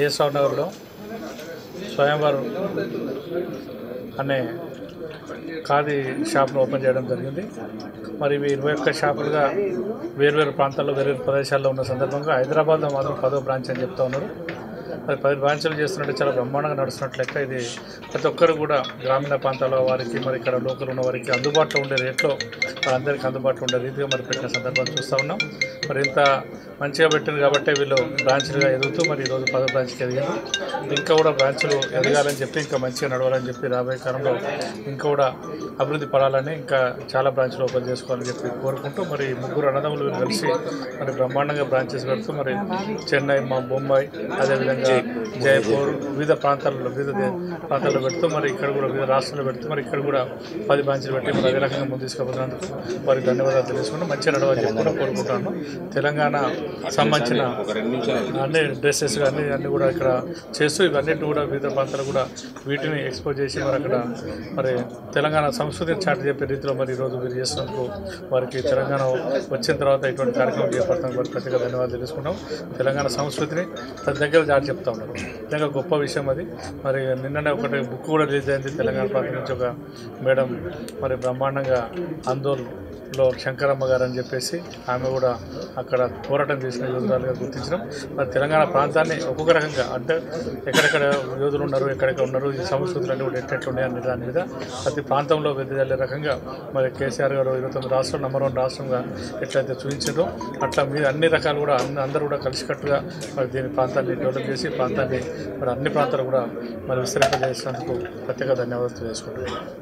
ASR నగర్లో స్వయంవరం అనే ఖాదీ షాప్ను ఓపెన్ చేయడం జరిగింది మరి ఇవి ఇరవై ఒక్క షాపులుగా వేర్వేరు ప్రాంతాల్లో వేరే ప్రదేశాల్లో ఉన్న సందర్భంగా హైదరాబాద్లో మాత్రం పదో బ్రాంచ్ అని చెప్తా ఉన్నారు మరి పది బ్రాంచ్లు చేస్తున్నట్టు చాలా బ్రహ్మాండంగా నడుస్తున్నట్లు లెక్క ఇది ప్రతి ఒక్కరు కూడా గ్రామీణ ప్రాంతాల వారికి మరి ఇక్కడ లోకల్ ఉన్న వారికి అందుబాటులో ఉండే రేట్లో అందరికీ అందుబాటులో ఉండే రీతిగా మరి పెట్టిన సందర్భాలు చూస్తూ ఉన్నాం మరి ఇంత మంచిగా పెట్టింది కాబట్టి వీళ్ళు బ్రాంచ్లుగా ఎదుగుతూ మరి ఈరోజు పదో బ్రాంచ్కి ఎదిగారు ఇంకా కూడా బ్రాంచ్లు ఎదగాలని చెప్పి ఇంకా మంచిగా నడవాలని చెప్పి రాబోయే కాలంలో ఇంకా కూడా అభివృద్ధి పడాలని ఇంకా చాలా బ్రాంచ్లు ఓపెన్ చేసుకోవాలని చెప్పి కోరుకుంటూ మరి ముగ్గురు అన్నదమ్ములు వీళ్ళు కలిసి మరి బ్రహ్మాండంగా బ్రాంచెస్ పెడుతూ మరి చెన్నై మా బొంబాయి అదేవిధంగా జైపూర్ వివిధ ప్రాంతాల్లో వివిధ దే- ప్రాంతాల్లో పెడుతూ మరి ఇక్కడ కూడా వివిధ రాష్ట్రాల్లో పెడుతూ మరి ఇక్కడ కూడా పది బ్రాంచ్లు పెట్టి మరి అదే రకంగా ముందు తీసుకుపోతున్నందుకు వారికి ధన్యవాదాలు తెలుసుకుంటూ మంచిగా నడవాలని చెప్పి కూడా కోరుకుంటాను తెలంగాణ సంబంధించిన అన్ని డ్రెస్సెస్ అన్ని అన్ని కూడా ఇక్కడ చేస్తూ ఇవన్నిటి కూడా వివిధ ప్రాంతాలు కూడా వీటిని ఎక్స్పోజ్ చేసి మరి అక్కడ మరి తెలంగాణ సంస్కృతిని చాటి చెప్పే రీతిలో మరి ఈరోజు మీరు చేసినందుకు వారికి తెలంగాణ వచ్చిన తర్వాత ఇటువంటి కార్యక్రమం చేపడతాం వారికి ప్రత్యేక ధన్యవాదాలు తెలుసుకుంటాం తెలంగాణ సంస్కృతిని ప్రతి దగ్గర చాటి చెప్తా ఉన్నారు నిజంగా గొప్ప విషయం అది మరి నిన్ననే ఒకటి బుక్ కూడా రిలీజ్ అయింది తెలంగాణ ప్రాంతం నుంచి ఒక మేడం మరి బ్రహ్మాండంగా ఆందోళనలో శంకరమ్మ గారు అని చెప్పేసి ఆమె కూడా అక్కడ పోరాటం చేసిన యోధురాలుగా గుర్తించడం మరి తెలంగాణ ప్రాంతాన్ని ఒక్కొక్క రకంగా అంటే ఎక్కడెక్కడ యోధులు ఉన్నారు ఎక్కడెక్కడ ఉన్నారు ఈ సంస్కృతులు అన్నీ కూడా ఎట్లెట్లున్నాయి అనే దాని మీద ప్రతి ప్రాంతంలో వెదజల్లే రకంగా మరి కేసీఆర్ గారు ఇరవై తొమ్మిది రాష్ట్రం నెంబర్ వన్ రాష్ట్రంగా ఎట్లయితే చూపించారో అట్లా మీరు అన్ని రకాలు కూడా అన్ని అందరూ కూడా కలిసికట్టుగా మరి దీని ప్రాంతాన్ని డెవలప్ చేసి ప్రాంతాన్ని మరి అన్ని ప్రాంతాలు కూడా మరి విస్తరింపజేసినందుకు ప్రత్యేక ధన్యవాదాలు తెలియజేసుకుంటున్నాను